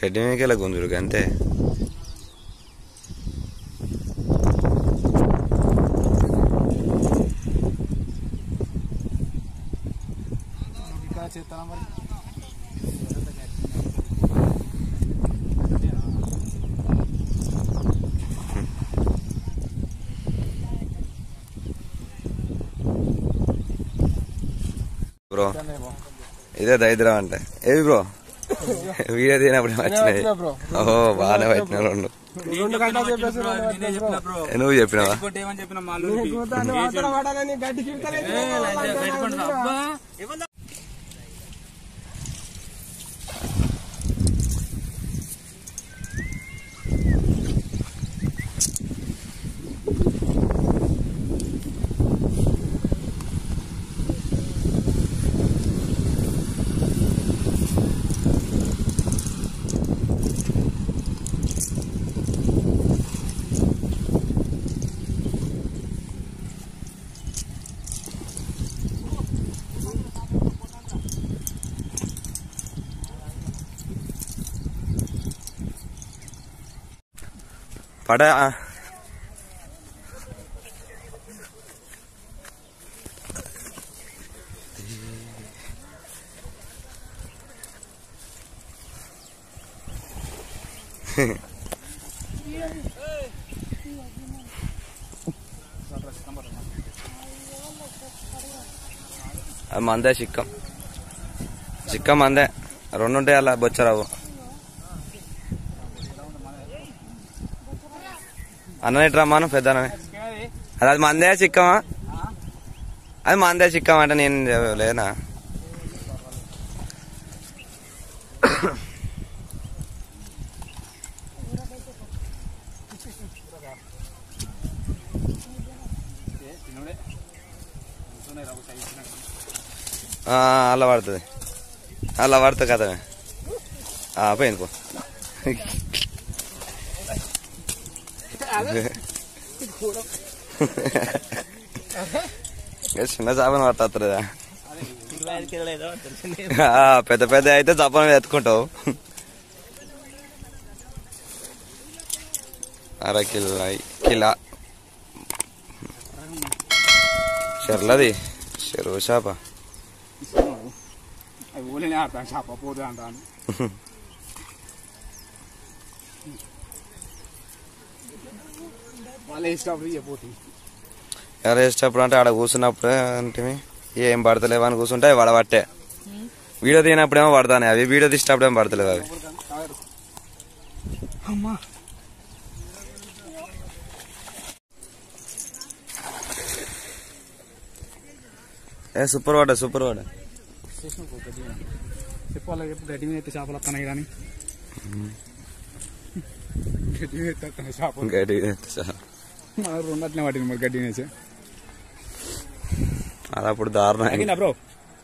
గడ్డి మీదకి గుంజుడు అంతే ఇక్కడ చేస్తాను మరి బ్రో ఇదే దరిద్రం అంటే ఏవి బ్రో వీడియో తీనప్పుడు వచ్చినాయి బ్రో ఓహో బాగానే వచ్చిన రెండు రెండు గంటలు చెప్పేసి నేనే చెప్పిన బ్రో ఏ, నువ్వు చెప్పినావా ఇంకోటి ఏమని చెప్పిన మా అల్లుడికి మాత్రం పడాలని గడ్డి కిడతలే గడిపండి అబ్బా పడ అది మందే చిక్కం చిక్కం మందే రెండు ఉంటాయి అలా బొచ్చరావు అన్న ఇటు రమ్మాను పెద్ద అన్ననే. అది అది మందే చిక్కమా అది మందే చిక్కం అంటే నేను లేనా ఆ, అలా పడుతుంది అలా పడుతుంది కదా పోయింది పో ఏ చిన్న చేపను పట్టలేదా పెద్ద పెద్ద అయితే చేపను మీద ఎత్తుకుంటావు అర కిలో కిలా చెర్లది చెరువు చేప అవి ఊళ్ళనే ఆడతాను చేప పోతే అంటాను వాళ్ళే ఇష్టం పోతుంది ఎవరు వేసేటప్పుడు అంటే ఆడ కూర్చున్నప్పుడు అంటే ఏం పడతలేవు అని కూర్చుంటే అవి వడబట్టే వీడియో తీనప్పుడేమో పడతానే అవి వీడియో తీసేటప్పుడేమో పడతలేవు అవి అమ్మా ఏ సూపర్ వాడ సూపర్ వాడ చెప్పాలి చెప్పు గడ్డి మీద అయితే చేపలు వస్తున్నాయి కానీ గడ్డి మీద అయితే వస్తున్నాయి చేపలు గడ్డి మన రెండు అట్లే పట్టింది మరి గడ్డి వేసి అది అప్పుడు దారుణం తగ్గిందా బ్రో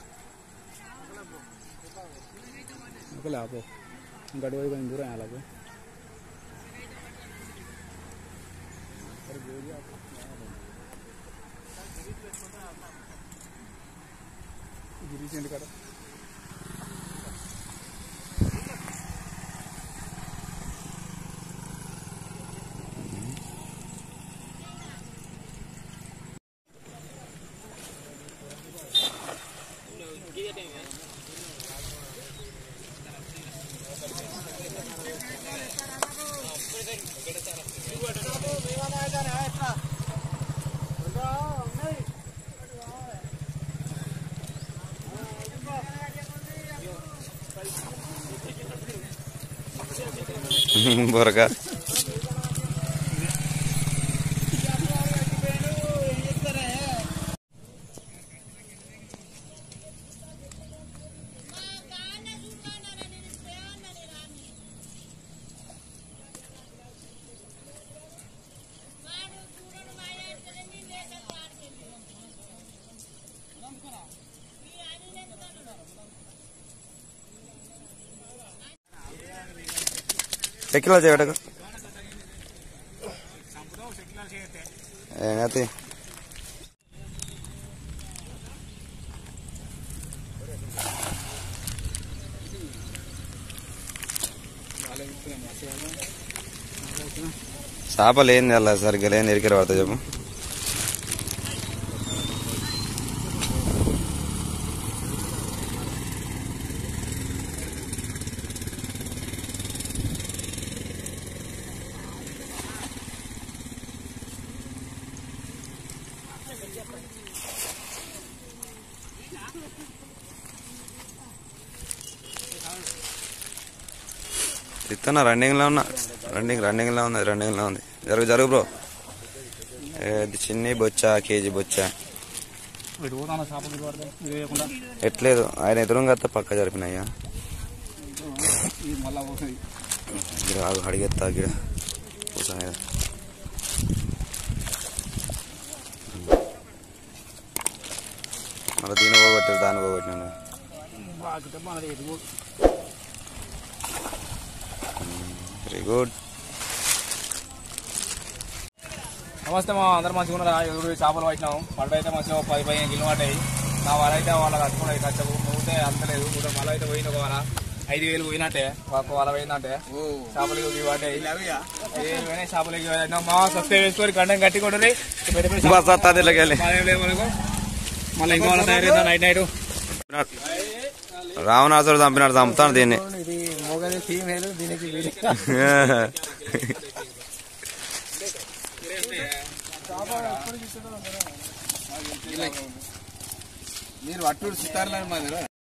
ఒకలే ఆపో గడ్డి పోయి కొంచెం దూరం అలాగే రీసెంట్ కదా బొరక ఎక్కిలో చేయటకు ఏమతి చేప లేని అలా సరిగ్గా లేని ఎరికెర పడతా చెప్పు ఇస్తున్నా రన్నింగ్ లో ఉన్నా రన్నింగ్ రన్నింగ్ లో ఉంది రన్నింగ్ లో ఉంది జరుగు జరుగు బ్రో ఇది చిన్ని బొచ్చ కేజీ బొచ్చ ఇటు పోతాను చేపలు పడతాయి ఇది వేయకుండా ఎట్లేదు ఆయన ఎదురుగా వస్తే పక్క జరిపినాయ్యా ఇది మళ్ళా పోతుంది గిడ ఆగు అడిగెత్తా గిడ కూర్చొని ఈడ. మళ్ళీ దీన్ని పోగొట్టారు దాన్ని పోగొట్టినాను బాగా మనది ఎటు పో- వెరీ గుడ్ నమస్తే మా అందరు మంచిగా ఉన్నారా ఎదురు చేపలు పట్టినాం పడ్డ అయితే మంచిగా ఒక పది పదిహేను కిలో పడ్డాయి నా వల అయితే వాళ్ళ కట్టుకున్నాయి ఖర్చు పోతే అంతలేదు కూడా మళ్ళీ అయితే పోయింది ఒక వల ఐదు వేలు పోయినట్టే ఒక వల పోయిందంటే చేపలు ఇవి పడ్డాయి ఏ పోయినాయి చేపలు ఇవి పడ్డాయి. మా సబ్స్క్రైబ్ చేసుకొని గంటం కట్టి కొట్టండి పెద్ద పెద్ద బస్ వస్తుంది ఇళ్ళకెళ్ళి మాదేం లేదు మనకు మళ్ళీ ఇంకో వాళ్ళ తయారైందా నైట్ నైట్ రావణాసుడు చంపినాడు చంపుతాను దీన్ని ఇది మొగది ఫీమేల్ దీనికి మీరు అట్టూరు సితారులని మాదిరా